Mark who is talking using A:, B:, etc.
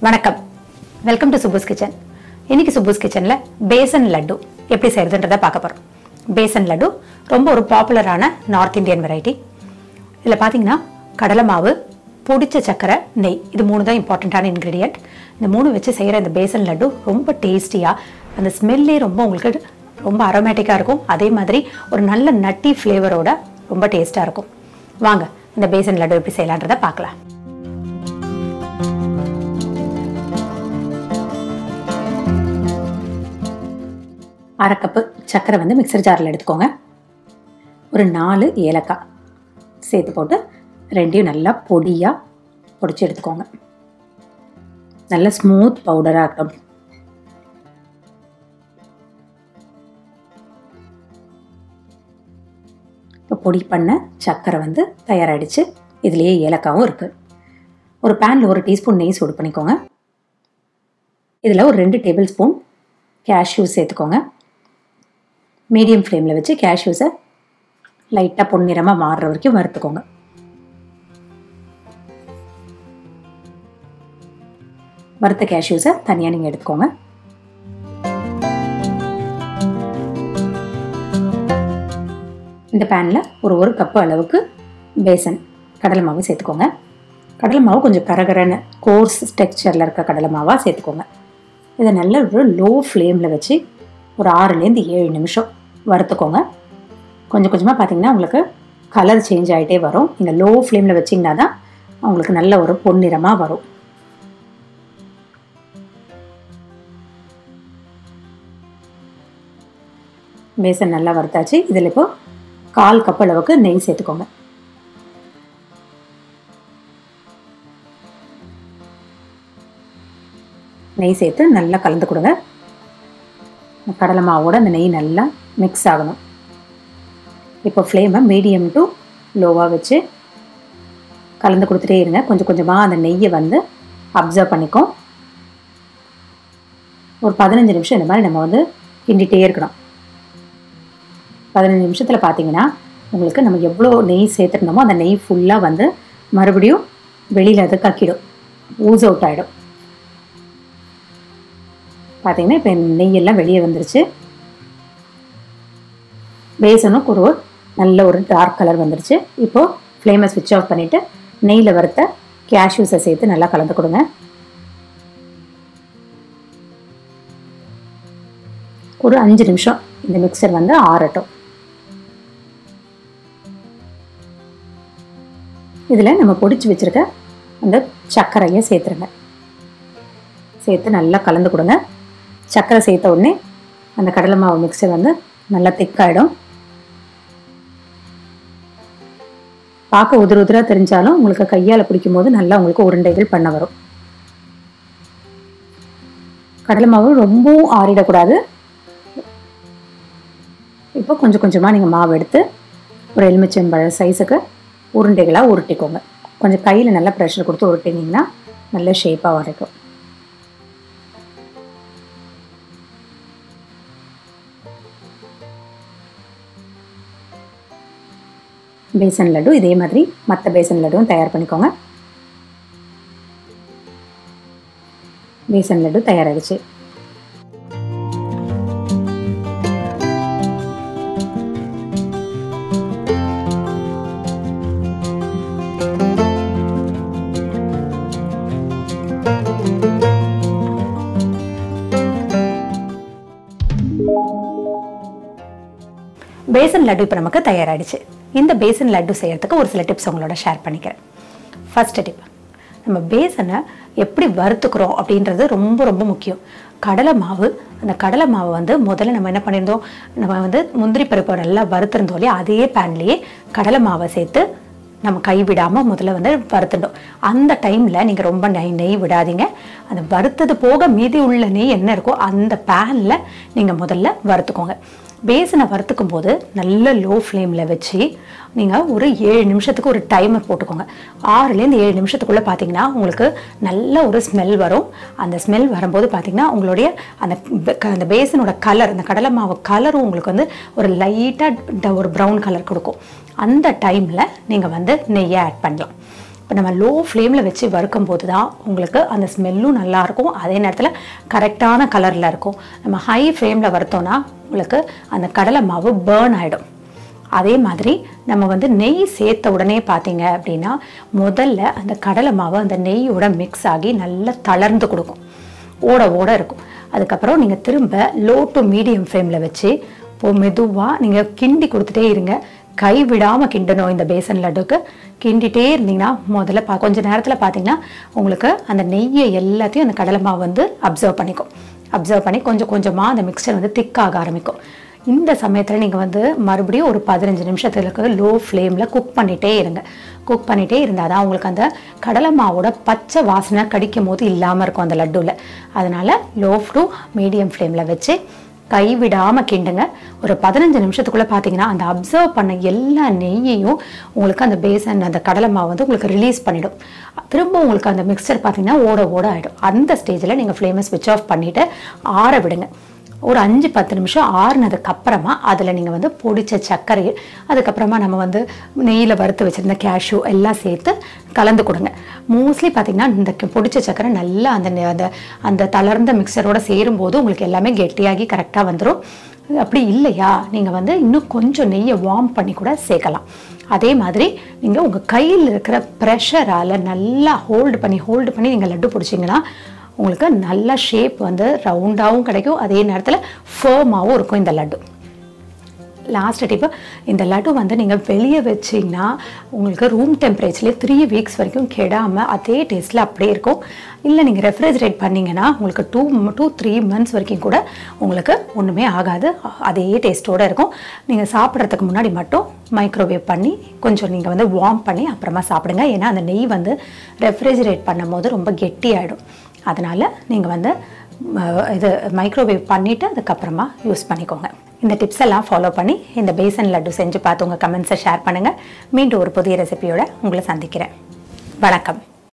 A: வணக்கம் welcome to சுப்புஸ் kitchen இன்னைக்கு சுப்புஸ் கிச்சனில் பேசன் லட்டு எப்படி செய்யறதுன்றதை பார்க்க போகிறோம் பேசன் லட்டு ரொம்ப ஒரு பாப்புலரான நார்த் இந்தியன் வெரைட்டி இதில் பார்த்தீங்கன்னா கடலை மாவு பொடிச்ச சக்கரை நெய் இது மூணு தான் இம்பார்ட்டண்ட்டான இன்க்ரீடியன்ட் இந்த மூணு வச்சு செய்கிற இந்த பேசன் லட்டு ரொம்ப டேஸ்டியாக அந்த ஸ்மெல்லே ரொம்ப உங்களுக்கு ரொம்ப அரோமேட்டிக்காக இருக்கும் அதே மாதிரி ஒரு நல்ல நட்டி ஃப்ளேவரோட ரொம்ப டேஸ்ட்டாக இருக்கும் வாங்க இந்த பேசன் லட்டு எப்படி செய்யலான்றதை பார்க்கலாம் அரை கப்பு சர்க்கரை வந்து மிக்சர் ஜாரில் எடுத்துக்கோங்க ஒரு நாலு ஏலக்காய் சேர்த்து போட்டு ரெண்டையும் நல்லா பொடியாக பொடிச்சு எடுத்துக்கோங்க நல்ல ஸ்மூத் பவுடராக இருக்கட்டும் இப்போ பொடி பண்ண சர்க்கரை வந்து தயாராகிடுச்சு இதுலேயே ஏலக்காவும் இருக்குது ஒரு பேனில் ஒரு டீஸ்பூன் நெய் சூடு பண்ணிக்கோங்க இதில் ஒரு ரெண்டு டேபிள் ஸ்பூன் கேஷ்யூ சேர்த்துக்கோங்க மீடியம் ஃப்ளேமில் வச்சு கேஷ்யூஸை லைட்டாக பொன்னிறமாக மாறுற வரைக்கும் வறுத்துக்கோங்க வறுத்த கேஷ்யூஸை தனியாக நீங்கள் எடுத்துக்கோங்க இந்த பேனில் ஒரு ஒரு கப்பு அளவுக்கு பேசன் கடலை மாவு சேர்த்துக்கோங்க கடலை மாவு கொஞ்சம் கரகரன்னு கோர்ஸ் டெக்ஸ்சரில் இருக்க கடலை மாவாக சேர்த்துக்கோங்க இதை நல்ல ஒரு லோ ஃப்ளேமில் வச்சு ஒரு ஆறுலேருந்து ஏழு நிமிஷம் வறுத்துக்கோங்க கொஞ்சம் கொஞ்சமாக பார்த்தீங்கன்னா உங்களுக்கு கலர் சேஞ்ச் ஆகிட்டே வரும் நீங்கள் லோ ஃப்ளேமில் வச்சிங்கன்னா தான் உங்களுக்கு நல்ல ஒரு பொன்னிறமாக வரும் பேசன் நல்லா வறுத்தாச்சு இதில் இப்போ கால் கப் அளவுக்கு நெய் சேர்த்துக்கோங்க நெய் சேர்த்து நல்லா கலந்து கொடுங்க கடலை மாவோட அந்த நெய் நல்லா மிக்ஸ் ஆகணும் இப்போ ஃப்ளேமை மீடியம் டு லோவாக வச்சு கலந்து கொடுத்துட்டே இருங்க கொஞ்சம் கொஞ்சமாக அந்த நெய்யை வந்து அப்சர்வ் பண்ணிக்கும் ஒரு பதினஞ்சு நிமிஷம் இந்த மாதிரி நம்ம வந்து கிண்டிகிட்டே இருக்கணும் பதினஞ்சு நிமிஷத்தில் பார்த்தீங்கன்னா உங்களுக்கு நம்ம எவ்வளோ நெய் சேர்த்துருந்தோமோ அந்த நெய் ஃபுல்லாக வந்து மறுபடியும் வெளியில் அது கக்கிடும் ஊஸ் அவுட் ஆகிடும் பார்த்தீங்கன்னா இப்போ நெய்யெல்லாம் வெளியே வந்துருச்சு பேசனும் ஒரு நல்ல ஒரு டார்க் கலர் வந்துருச்சு இப்போது ஃப்ளேமை ஸ்விட்ச் ஆஃப் பண்ணிவிட்டு நெய்யில் வறுத்த கேஷ்யூஸை சேர்த்து நல்லா கலந்து கொடுங்க ஒரு அஞ்சு நிமிஷம் இந்த மிக்சர் வந்து ஆறட்டும் இதில் நம்ம பொடிச்சு வச்சுருக்க அந்த சர்க்கரையை சேர்த்துருங்க சேர்த்து நல்லா கலந்து கொடுங்க சர்க்கரை சேர்த்த உடனே அந்த கடலை மாவு மிக்சர் வந்து நல்லா திக்காயிடும் பார்க்க உதிர உதிராக தெரிஞ்சாலும் உங்களுக்கு கையால் பிடிக்கும் போது நல்லா உங்களுக்கு உருண்டைகள் பண்ண வரும் கடலை மாவு ரொம்பவும் ஆறிடக்கூடாது இப்போ கொஞ்சம் கொஞ்சமாக நீங்கள் மாவு எடுத்து ஒரு எலுமிச்சம்பழ சைஸுக்கு உருண்டைகளாக உருட்டிக்கோங்க கொஞ்சம் கையில் நல்லா ப்ரெஷர் கொடுத்து உருட்டினீங்கன்னா நல்ல ஷேப்பாக வரைக்கும் பேசன் லட்டு இதே மாதிரி மற்ற பேசன் லட்டும் தயார் பண்ணிக்கோங்க பேசன் லட்டு தயாராகிடுச்சு பேசன் லட்டு இப்போ நமக்கு தயாராகிடுச்சு இந்த பேசன் லட்டு செய்யறதுக்கு ஒரு சில டிப்ஸ் உங்களோட ஷேர் பண்ணிக்கிறேன் ஃபர்ஸ்ட் டிப் நம்ம பேசனை எப்படி வறுத்துக்கிறோம் அப்படின்றது ரொம்ப ரொம்ப முக்கியம் கடலை மாவு அந்த கடலை மாவு வந்து முதல்ல நம்ம என்ன பண்ணியிருந்தோம் நம்ம வந்து முந்திரி பருப்பை நல்லா வறுத்திருந்தோம் இல்லையா அதே பேன்லேயே கடலை மாவை சேர்த்து நம்ம கை விடாமல் முதல்ல வந்து வறுத்துட்டோம் அந்த டைமில் நீங்கள் ரொம்ப நெய் நெய் விடாதீங்க அந்த வறுத்தது போக மீதி உள்ள நெய் என்ன இருக்கோ அந்த பேனில் நீங்கள் முதல்ல வறுத்துக்கோங்க பேசனை வறுத்துக்கும் போது நல்ல லோ ஃப்ளேமில் வச்சு நீங்கள் ஒரு ஏழு நிமிஷத்துக்கு ஒரு டைமர் போட்டுக்கோங்க ஆறுலேருந்து ஏழு நிமிஷத்துக்குள்ளே பார்த்தீங்கன்னா உங்களுக்கு நல்ல ஒரு ஸ்மெல் வரும் அந்த ஸ்மெல் வரும்போது பார்த்தீங்கன்னா உங்களுடைய அந்த ப- க- அந்த பேசனோட கலர் அந்த கடலை மாவு கலரும் உங்களுக்கு வந்து ஒரு லைட்டாக ஒரு ப்ரௌன் கலர் கொடுக்கும் அந்த டைமில் நீங்கள் வந்து நெய்யை ஆட் பண்ணலாம் இப்போ நம்ம லோ ஃப்ளேமில் வச்சு வறுக்கும் போது தான் உங்களுக்கு அந்த ஸ்மெல்லும் நல்லாயிருக்கும் அதே நேரத்தில் கரெக்டான கலரில் இருக்கும் நம்ம ஹை ஃப்ளேமில் வறுத்தோன்னா உங்களுக்கு அந்த கடலை மாவு பேர்ன் ஆகிடும் அதே மாதிரி நம்ம வந்து நெய் சேர்த்த உடனே பார்த்தீங்க அப்படின்னா முதல்ல அந்த கடலை மாவு அந்த நெய்யோட மிக்ஸ் ஆகி நல்லா தளர்ந்து கொடுக்கும் ஓட ஓட இருக்கும் அதுக்கப்புறம் நீங்கள் திரும்ப லோ டு மீடியம் ஃப்ளேமில் வச்சு இப்போ மெதுவாக நீங்கள் கிண்டி கொடுத்துட்டே இருங்க கை விடாமல் கிண்டணும் இந்த பேசன் லட்டுக்கு கிண்டிகிட்டே இருந்தீங்கன்னா முதல்ல பா கொஞ்ச நேரத்தில் பார்த்தீங்கன்னா உங்களுக்கு அந்த நெய்யை எல்லாத்தையும் அந்த கடலை மாவு வந்து அப்சர்வ் பண்ணிக்கும் அப்சர்வ் பண்ணி கொஞ்சம் கொஞ்சமாக அந்த மிக்சர் வந்து திக்காக ஆரம்பிக்கும் இந்த சமயத்தில் நீங்கள் வந்து மறுபடியும் ஒரு பதினஞ்சு நிமிஷத்துக்கு லோ ஃப்ளேமில் குக் பண்ணிகிட்டே இருங்க குக் பண்ணிகிட்டே இருந்தால் தான் உங்களுக்கு அந்த கடலை மாவோட பச்சை வாசனை கடிக்கும் போது இல்லாமல் இருக்கும் அந்த லட்டுவில் அதனால் லோ டு மீடியம் ஃப்ளேமில் வச்சு கைவிடாமல் கிண்டுங்க ஒரு பதினஞ்சு நிமிஷத்துக்குள்ளே பார்த்தீங்கன்னா அந்த அப்சர்வ் பண்ண எல்லா நெய்யையும் உங்களுக்கு அந்த பேசன் அந்த கடலை மாவு வந்து உங்களுக்கு ரிலீஸ் பண்ணிடும் திரும்ப உங்களுக்கு அந்த மிக்சர் பார்த்தீங்கன்னா ஓட ஓட ஆகிடும் அந்த ஸ்டேஜில் நீங்கள் ஃப்ளேமை ஸ்விட்ச் ஆஃப் பண்ணிவிட்டு ஆற விடுங்க ஒரு அஞ்சு பத்து நிமிஷம் ஆறுனதுக்கு அப்புறமா அதில் நீங்கள் வந்து பொடிச்ச சர்க்கரை அதுக்கப்புறமா நம்ம வந்து நெய்யில் வறுத்து வச்சுருந்த கேஷ்யூ எல்லாம் சேர்த்து கலந்து கொடுங்க மோஸ்ட்லி பார்த்தீங்கன்னா இந்த கி- பொடிச்ச சர்க்கரை நல்லா அந்த நெ- அந்த அந்த தளர்ந்த மிக்சரோட சேரும்போது உங்களுக்கு எல்லாமே கெட்டியாகி கரெக்டாக வந்துடும் அப்படி இல்லையா நீங்கள் வந்து இன்னும் கொஞ்சம் நெய்யை வார்ம் பண்ணி கூட சேர்க்கலாம் அதே மாதிரி நீங்கள் உங்கள் கையில் இருக்கிற ப்ரெஷரால் நல்லா ஹோல்டு பண்ணி ஹோல்டு பண்ணி நீங்கள் லட்டு பிடிச்சிங்கன்னா உங்களுக்கு நல்ல ஷேப் வந்து ரவுண்டாகவும் கிடைக்கும் அதே நேரத்தில் ஃபேர்மாகவும் இருக்கும் இந்த லட்டு லாஸ்ட் டிப்பு இந்த லட்டு வந்து நீங்கள் வெளியே வச்சிங்கன்னா உங்களுக்கு ரூம் டெம்பரேச்சர்லேயே த்ரீ வீக்ஸ் வரைக்கும் கெடாமல் அதே டேஸ்ட்டில் அப்படியே இருக்கும் இல்லை நீங்கள் ரெஃப்ரிஜரேட் பண்ணிங்கன்னா உங்களுக்கு டூ டூ த்ரீ மந்த்ஸ் வரைக்கும் கூட உங்களுக்கு ஒன்றுமே ஆகாது அதே டேஸ்ட்டோடு இருக்கும் நீங்கள் சாப்பிட்றதுக்கு முன்னாடி மட்டும் மைக்ரோவேவ் பண்ணி கொஞ்சம் நீங்கள் வந்து வார்ம் பண்ணி அப்புறமா சாப்பிடுங்க ஏன்னா அந்த நெய் வந்து ரெஃப்ரிஜரேட் பண்ணும் போது ரொம்ப கெட்டியாயிடும் அதனால் நீங்கள் வந்து ம, இது மைக்ரோவேவ் பண்ணிவிட்டு அதுக்கப்புறமா யூஸ் பண்ணிக்கோங்க இந்த டிப்ஸ் எல்லாம் ஃபாலோ பண்ணி இந்த பேசன் லட்டு செஞ்சு பார்த்து உங்கள் கமெண்ட்ஸை ஷேர் பண்ணுங்கள் மீண்டும் ஒரு புதிய ரெசிபியோட உங்களை சந்திக்கிறேன் வணக்கம்